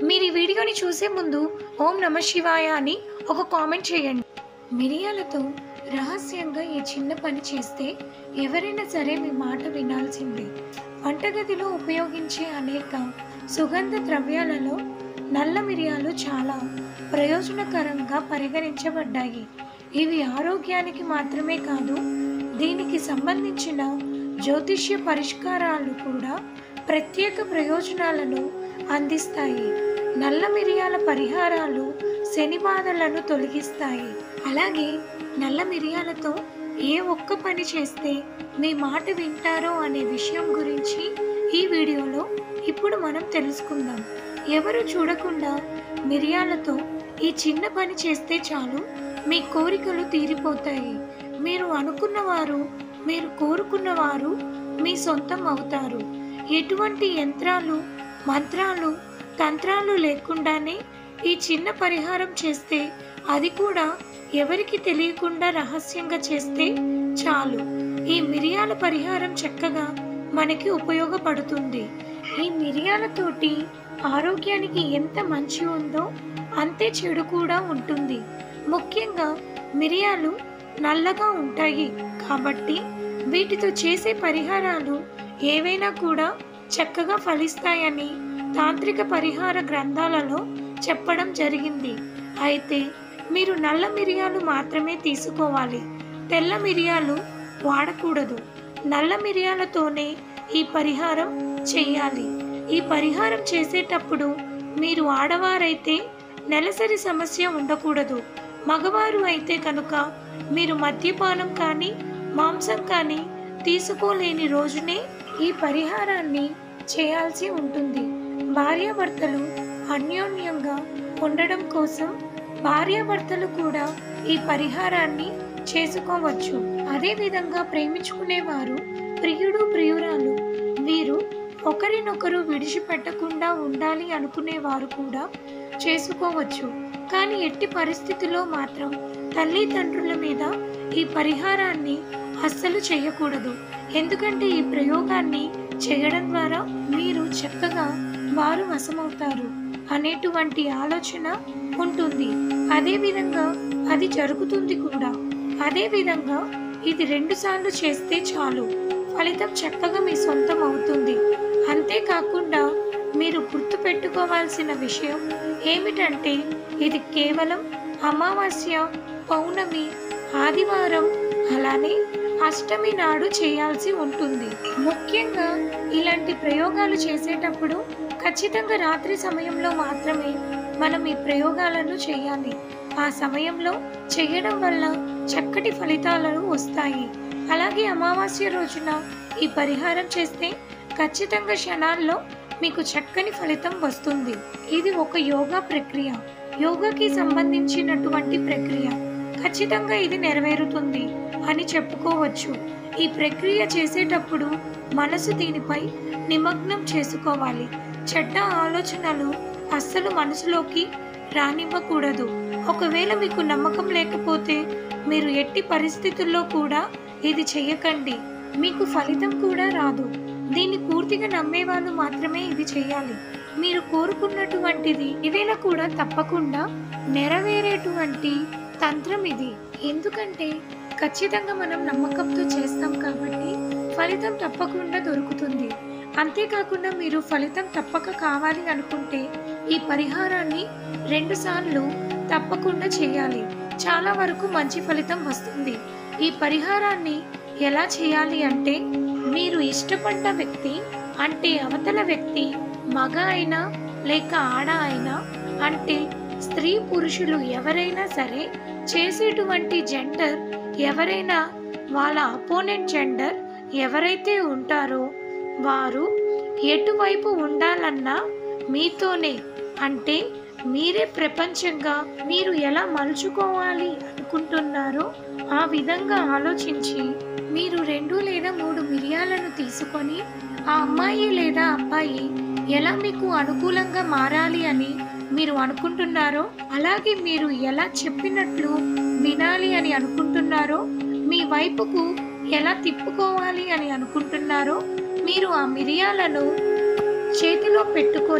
మీరు ఈ వీడియోని చూసే ముందు ఓం నమ శివాయ అని ఒక కామెంట్ చేయండి మిరియాలతో రహస్యంగా ఈ చిన్న పని చేస్తే ఎవరైనా సరే మీ మాట వినాల్సిందే వంటగదిలో ఉపయోగించే అనేక సుగంధ ద్రవ్యాలలో నల్ల మిరియాలు చాలా ప్రయోజనకరంగా పరిగణించబడ్డాయి ఇవి ఆరోగ్యానికి మాత్రమే కాదు దీనికి సంబంధించిన జ్యోతిష్య పరిష్కారాలు కూడా ప్రత్యేక ప్రయోజనాలను అందిస్తాయి నల్ల మిరియాల పరిహారాలు శని బాధలను తొలగిస్తాయి అలాగే నల్ల మిరియాలతో ఏ ఒక్క పని చేస్తే మీ మాట వింటారో అనే విషయం గురించి ఈ వీడియోలో ఇప్పుడు మనం తెలుసుకుందాం ఎవరు చూడకుండా మిరియాలతో ఈ చిన్న పని చేస్తే చాలు మీ కోరికలు తీరిపోతాయి మీరు అనుకున్నవారు మీరు కోరుకున్నవారు మీ సొంతం అవుతారు ఎటువంటి యంత్రాలు మంత్రాలు తంత్రాలు లేకుండానే ఈ చిన్న పరిహారం చేస్తే అది కూడా ఎవరికి తెలియకుండా రహస్యంగా చేస్తే చాలు ఈ మిరియాల పరిహారం చక్కగా మనకి ఉపయోగపడుతుంది ఈ మిరియాలతోటి ఆరోగ్యానికి ఎంత మంచి ఉందో అంతే చెడు కూడా ఉంటుంది ముఖ్యంగా మిరియాలు నల్లగా ఉంటాయి కాబట్టి వీటితో చేసే పరిహారాలు ఏవైనా కూడా చక్కగా ఫలిస్తాయని తాంత్రిక పరిహార గ్రంథాలలో చెప్పడం జరిగింది అయితే మీరు నల్ల మిరియాలు మాత్రమే తీసుకోవాలి తెల్ల మిరియాలు వాడకూడదు నల్ల మిరియాలతోనే ఈ పరిహారం చేయాలి ఈ పరిహారం చేసేటప్పుడు మీరు ఆడవారైతే నెలసరి సమస్య ఉండకూడదు మగవారు అయితే కనుక మీరు మద్యపానం కానీ మాంసం కానీ తీసుకోలేని రోజునే ఈ పరిహారాన్ని చేయాల్సి ఉంటుంది భార్యాభర్తలు అన్యోన్యంగా ఉండడం కోసం భార్యాభర్తలు కూడా ఈ పరిహారాన్ని చేసుకోవచ్చు అదేవిధంగా ప్రేమించుకునేవారు ప్రియుడు ప్రియురాలు వీరు ఒకరినొకరు విడిచిపెట్టకుండా ఉండాలి అనుకునేవారు కూడా చేసుకోవచ్చు కానీ ఎట్టి పరిస్థితుల్లో మాత్రం తల్లిదండ్రుల మీద ఈ పరిహారాన్ని అస్సలు చేయకూడదు ఎందుకంటే ఈ ప్రయోగాన్ని చేయడం ద్వారా మీరు చక్కగా వారు వశమవుతారు అనేటువంటి ఆలోచన ఉంటుంది అదేవిధంగా అది జరుగుతుంది కూడా అదేవిధంగా ఇది రెండుసార్లు చేస్తే చాలు ఫలితం చక్కగా మీ సొంతం అవుతుంది అంతేకాకుండా మీరు గుర్తుపెట్టుకోవాల్సిన విషయం ఏమిటంటే ఇది కేవలం అమావాస్య పౌర్ణమి ఆదివారం అలానే అష్టమి నాడు చేయాల్సి ఉంటుంది ముఖ్యంగా ఇలాంటి ప్రయోగాలు చేసేటప్పుడు ఖచ్చితంగా రాత్రి సమయంలో మాత్రమే మనం ఈ ప్రయోగాలను చేయాలి ఆ సమయంలో చేయడం వల్ల చక్కటి ఫలితాలను వస్తాయి అలాగే అమావాస్య రోజున ఈ పరిహారం చేస్తే ఖచ్చితంగా క్షణాల్లో మీకు చక్కని ఫలితం వస్తుంది ఇది ఒక యోగా ప్రక్రియ యోగాకి సంబంధించినటువంటి ప్రక్రియ ఖచ్చితంగా ఇది నెరవేరుతుంది అని చెప్పుకోవచ్చు ఈ ప్రక్రియ చేసేటప్పుడు మనసు దీనిపై నిమగ్నం చేసుకోవాలి చెడ్డ ఆలోచనలు అస్సలు మనసులోకి రానివ్వకూడదు ఒకవేళ మీకు నమ్మకం లేకపోతే మీరు ఎట్టి పరిస్థితుల్లో కూడా ఇది చేయకండి మీకు ఫలితం కూడా రాదు దీన్ని పూర్తిగా నమ్మే వాళ్ళు మాత్రమే ఇది చేయాలి మీరు కోరుకున్నటువంటిది ఇవేళ కూడా తప్పకుండా నెరవేరేటువంటి తంత్రం ఇది ఎందుకంటే ఖచ్చితంగా మనం నమ్మకంతో చేస్తాం కాబట్టి ఫలితం తప్పకుండా దొరుకుతుంది అంతేకాకుండా మీరు ఫలితం తప్పక కావాలి అనుకుంటే ఈ పరిహారాన్ని రెండు సార్లు తప్పకుండా చేయాలి చాలా వరకు మంచి ఫలితం వస్తుంది ఈ పరిహారాన్ని ఎలా చేయాలి అంటే మీరు ఇష్టపడ్డ వ్యక్తి అంటే అవతల వ్యక్తి మగ అయినా లేక ఆడ అయినా అంటే స్త్రీ పురుషులు ఎవరైనా సరే చేసేటువంటి జెండర్ ఎవరైనా వాళ్ళ అపోనెంట్ జెండర్ ఎవరైతే ఉంటారో వారు ఎటువైపు ఉండాలన్నా మీతోనే అంటే మీరే ప్రపంచంగా మీరు ఎలా మలుచుకోవాలి అనుకుంటున్నారో ఆ విధంగా ఆలోచించి మీరు రెండు లేదా మూడు మిరియాలను తీసుకొని ఆ అమ్మాయి లేదా అబ్బాయి ఎలా మీకు అనుకూలంగా మారాలి అని మీరు అనుకుంటున్నారో అలాగే మీరు ఎలా చెప్పినట్లు వినాలి అని అనుకుంటున్నారో మీ వైపుకు ఎలా తిప్పుకోవాలి అని అనుకుంటున్నారో మీరు ఆ మిరియాలను చేతిలో పెట్టుకొని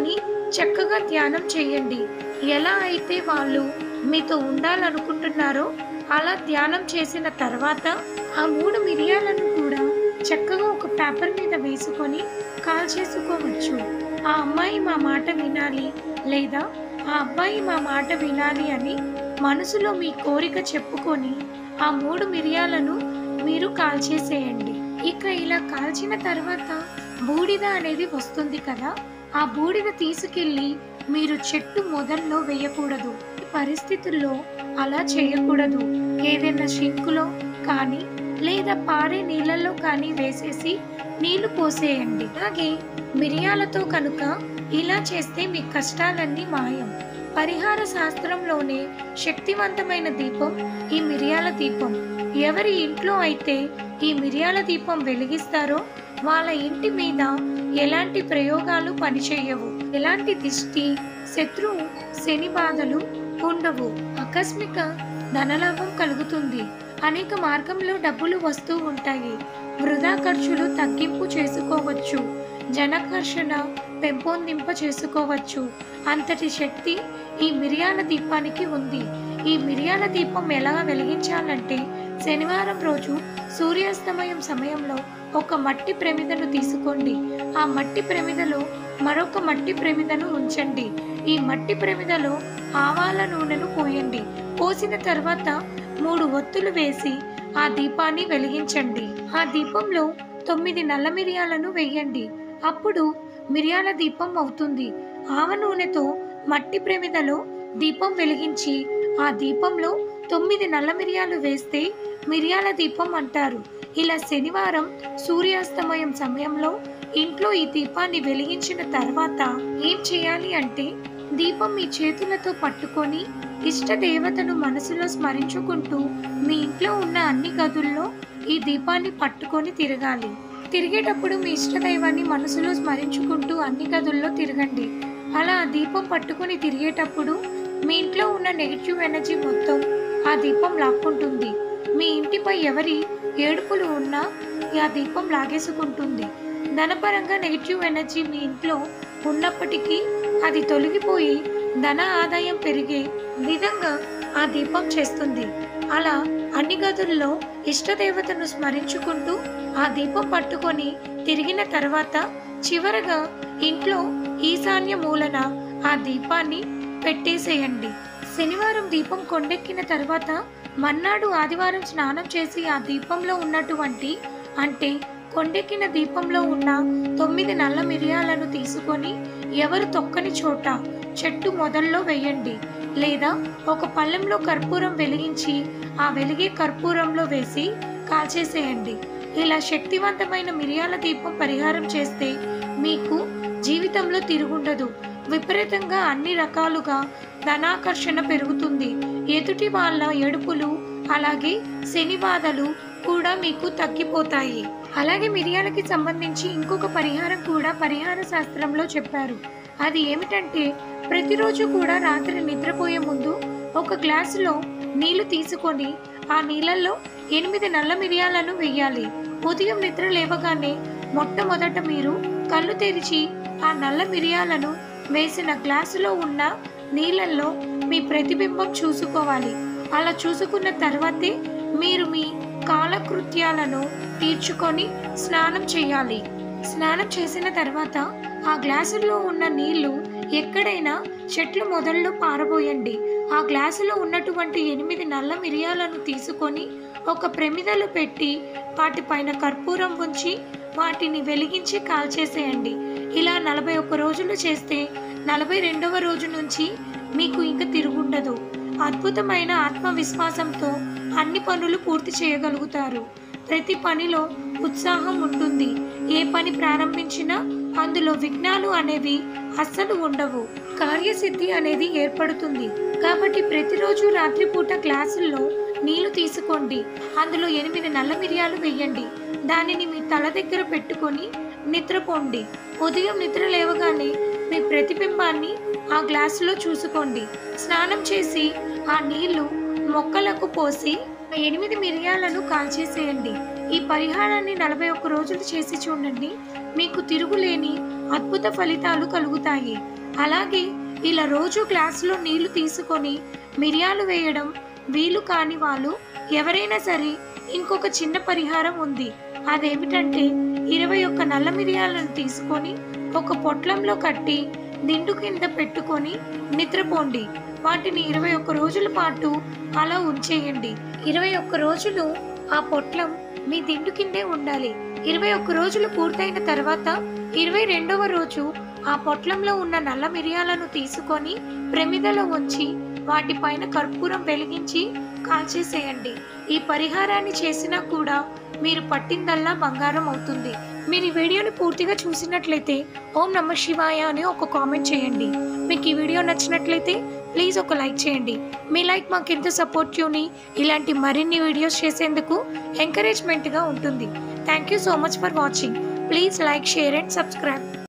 చక్కగా ధ్యానం చేయండి ఎలా అయితే వాళ్ళు మీతో ఉండాలనుకుంటున్నారో అలా ధ్యానం చేసిన తర్వాత ఆ మూడు మిరియాలను కూడా చక్కగా ఒక పేపర్ మీద వేసుకొని కాల్ చేసుకోవచ్చు ఆ అమ్మాయి మా మాట వినాలి లేదా ఆ అబ్బాయి మా మాట వినాలి అని మనసులో మీ కోరిక చెప్పుకొని ఆ మూడు మిరియాలను మీరు కాల్చేసేయండి ఇక ఇలా కాల్చిన తర్వాత బూడిద అనేది వస్తుంది కదా ఆ బూడిద తీసుకెళ్ళి మీరు చెట్టు మొదల్లో వేయకూడదు ఈ పరిస్థితుల్లో అలా చేయకూడదు ఏదైనా షింకులో కానీ లేదా పారే నీళ్ళల్లో కానీ వేసేసి నీళ్లు పోసేయండి అలాగే మిరియాలతో కనుక ఇలా చేస్తే మీ కష్టాలన్నీ మాయం పరిహార శాస్త్రంలోనే శక్తివంతమైన దీపం ఈ మిరియాల దీపం ఎవరి ఇంట్లో అయితే ఈ మిరియాల దీపం వెలిగిస్తారో వాళ్ళ ఇంటి మీద ఎలాంటి ప్రయోగాలు పనిచేయవు ఎలాంటి దిష్టి శత్రువు శని బాధలు ఉండవు ఆకస్మిక ధనలాభం కలుగుతుంది అనేక మార్గంలో డబ్బులు వస్తూ ఉంటాయి వృధా ఖర్చులు తగ్గింపు చేసుకోవచ్చు జనకర్షణ పెంపొందింప చేసుకోవచ్చు అంతటి శక్తి ఈ మిరియాల దీపానికి ఉంది ఈ మిరియాల దీపం ఎలా వెలిగించాలంటే శనివారం రోజు సూర్యాస్తమయం సమయంలో ఒక మట్టి ప్రమిదను తీసుకోండి ఆ మట్టి ప్రమిదలో మరొక మట్టి ప్రమిదను ఉంచండి ఈ మట్టి ప్రమిదలో ఆవాల నూనెను పోయండి పోసిన తర్వాత మూడు ఒత్తులు వేసి ఆ దీపాన్ని వెలిగించండి ఆ దీపంలో తొమ్మిది నల్ల మిరియాలను వేయండి అప్పుడు మిరియాల దీపం అవుతుంది ఆవ నూనెతో మట్టి ప్రమిదలో దీపం వెలిగించి ఆ దీపంలో తొమ్మిది నల్ల మిరియాలు వేస్తే మిరియాల దీపం అంటారు ఇలా శనివారం సూర్యాస్తమయం సమయంలో ఇంట్లో ఈ దీపాన్ని వెలిగించిన తర్వాత ఏం చేయాలి అంటే దీపం మీ చేతులతో పట్టుకొని ఇష్ట దేవతను మనసులో స్మరించుకుంటూ మీ ఇంట్లో ఉన్న అన్ని గదుల్లో ఈ దీపాన్ని పట్టుకొని తిరగాలి తిరిగేటప్పుడు మీ ఇష్ట దైవాన్ని మనసులో స్మరించుకుంటూ అన్ని గదుల్లో తిరగండి అలా ఆ దీపం పట్టుకొని తిరిగేటప్పుడు మీ ఇంట్లో ఉన్న నెగిటివ్ ఎనర్జీ మొత్తం ఆ దీపం లాక్కుంటుంది మీ ఇంటిపై ఎవరి ఏడుపులు ఉన్నా ఆ దీపం లాగేసుకుంటుంది ధనపరంగా నెగిటివ్ ఎనర్జీ మీ ఇంట్లో ఉన్నప్పటికీ అది తొలగిపోయి ధన ఆదాయం పెరిగే విధంగా ఆ దీపం చేస్తుంది అలా అన్ని గదుల్లో ఇష్టదేవతను స్మరించుకుంటూ ఆ దీపం పట్టుకొని తిరిగిన తర్వాత చివరగా ఇంట్లో ఈశాన్య మూలన ఆ దీపాన్ని పెట్టేసేయండి శనివారం దీపం కొండెక్కిన తర్వాత మన్నాడు ఆదివారం స్నానం చేసి ఆ దీపంలో ఉన్నటువంటి అంటే కొండెక్కిన దీపంలో ఉన్న తొమ్మిది నల్ల మిరియాలను తీసుకొని ఎవరు తొక్కని చోట చెట్టు మొదల్లో వేయండి లేదా ఒక పళ్ళెంలో కర్పూరం వెలిగించి ఆ వెలిగే కర్పూరంలో వేసి కాల్చేసేయండి ఇలా శక్తివంతమైన మిరియాల దీపం పరిహారం చేస్తే మీకు జీవితంలో తిరుగుండదు విపరీతంగా అన్ని రకాలుగా ధనాకర్షణ పెరుగుతుంది ఎదుటి వాళ్ళ ఏడుపులు అలాగే శని బాధలు కూడా మీకు తగ్గిపోతాయి అలాగే మిరియాలకి సంబంధించి ఇంకొక పరిహారం కూడా పరిహార శాస్త్రంలో చెప్పారు అది ఏమిటంటే ప్రతిరోజు కూడా రాత్రి నిద్రపోయే ముందు ఒక గ్లాసులో నీళ్లు తీసుకొని ఆ నీళ్ళల్లో ఎనిమిది నల్ల మిరియాలను వేయాలి ఉదయం నిద్ర లేవగానే మొట్టమొదట మీరు కళ్ళు తెరిచి ఆ నల్ల మిరియాలను వేసిన గ్లాసులో ఉన్న నీళ్ళల్లో మీ ప్రతిబింబం చూసుకోవాలి అలా చూసుకున్న తర్వాతే మీరు మీ కాలకృత్యాలను తీర్చుకొని స్నానం చేయాలి స్నానం చేసిన తర్వాత ఆ గ్లాసులో ఉన్న నీళ్లు ఎక్కడైనా చెట్లు మొదల్లో పారబోయండి ఆ గ్లాసులో ఉన్నటువంటి ఎనిమిది నల్ల మిరియాలను తీసుకొని ఒక ప్రమిదలో పెట్టి వాటిపైన కర్పూరం ఉంచి వాటిని వెలిగించి కాల్చేసేయండి ఇలా నలభై ఒక్క రోజులు చేస్తే నలభై రెండవ రోజు నుంచి మీకు ఇంకా తిరుగుండదు అద్భుతమైన ఆత్మవిశ్వాసంతో అన్ని పనులు పూర్తి చేయగలుగుతారు ప్రతి పనిలో ఉత్సాహం ఉంటుంది ఏ పని ప్రారంభించినా అందులో విఘ్నాలు అనేవి అస్సలు ఉండవు కార్యసిద్ధి అనేది ఏర్పడుతుంది కాబట్టి ప్రతిరోజు రాత్రిపూట గ్లాసుల్లో నీళ్లు తీసుకోండి అందులో ఎనిమిది నల్ల మిరియాలు వేయండి దానిని మీ తల దగ్గర పెట్టుకొని నిద్రపోండి ఉదయం నిద్ర లేవగానే మీ ప్రతిబింబాన్ని ఆ గ్లాసులో చూసుకోండి స్నానం చేసి ఆ నీళ్లు మొక్కలకు పోసి ఆ ఎనిమిది మిరియాలను కాల్చేసేయండి ఈ పరిహారాన్ని నలభై ఒక్క రోజులు చేసి చూడండి మీకు తిరుగులేని అద్భుత ఫలితాలు కలుగుతాయి అలాగే ఇలా రోజు గ్లాసులో నీళ్లు తీసుకొని మిరియాలు వేయడం వీలు కాని వాళ్ళు ఎవరైనా సరే ఇంకొక చిన్న పరిహారం ఉంది అదేమిటంటే ఇరవై ఒక్క నల్ల మిరియాలను తీసుకొని ఒక పొట్లంలో కట్టి దిండు కింద పెట్టుకొని నిద్రపోండి వాటిని ఇరవై ఒక్క రోజుల పాటు అలా ఉంచేయండి ఇరవై ఒక్క రోజులు ఆ పొట్లం మీ దిండు కిందే ఉండాలి ఇరవై ఒక్క రోజులు పూర్తయిన తర్వాత ఇరవై రెండవ రోజు ఆ పొట్లంలో ఉన్న నల్ల మిరియాలను తీసుకొని ప్రమిదలో ఉంచి వాటిపైన కర్పూరం వెలిగించి కాల్చేసేయండి ఈ పరిహారాన్ని చేసినా కూడా మీరు పట్టిందల్లా బంగారం అవుతుంది మీరు ఈ వీడియోని పూర్తిగా చూసినట్లయితే ఓం నమ శివాయ అని ఒక కామెంట్ చేయండి మీకు ఈ వీడియో నచ్చినట్లయితే ప్లీజ్ ఒక లైక్ చేయండి మీ లైక్ మాకు ఎంత సపోర్టివ్ని ఇలాంటి మరిన్ని వీడియోస్ చేసేందుకు ఎంకరేజ్మెంట్గా ఉంటుంది thank you so much for watching please like share and subscribe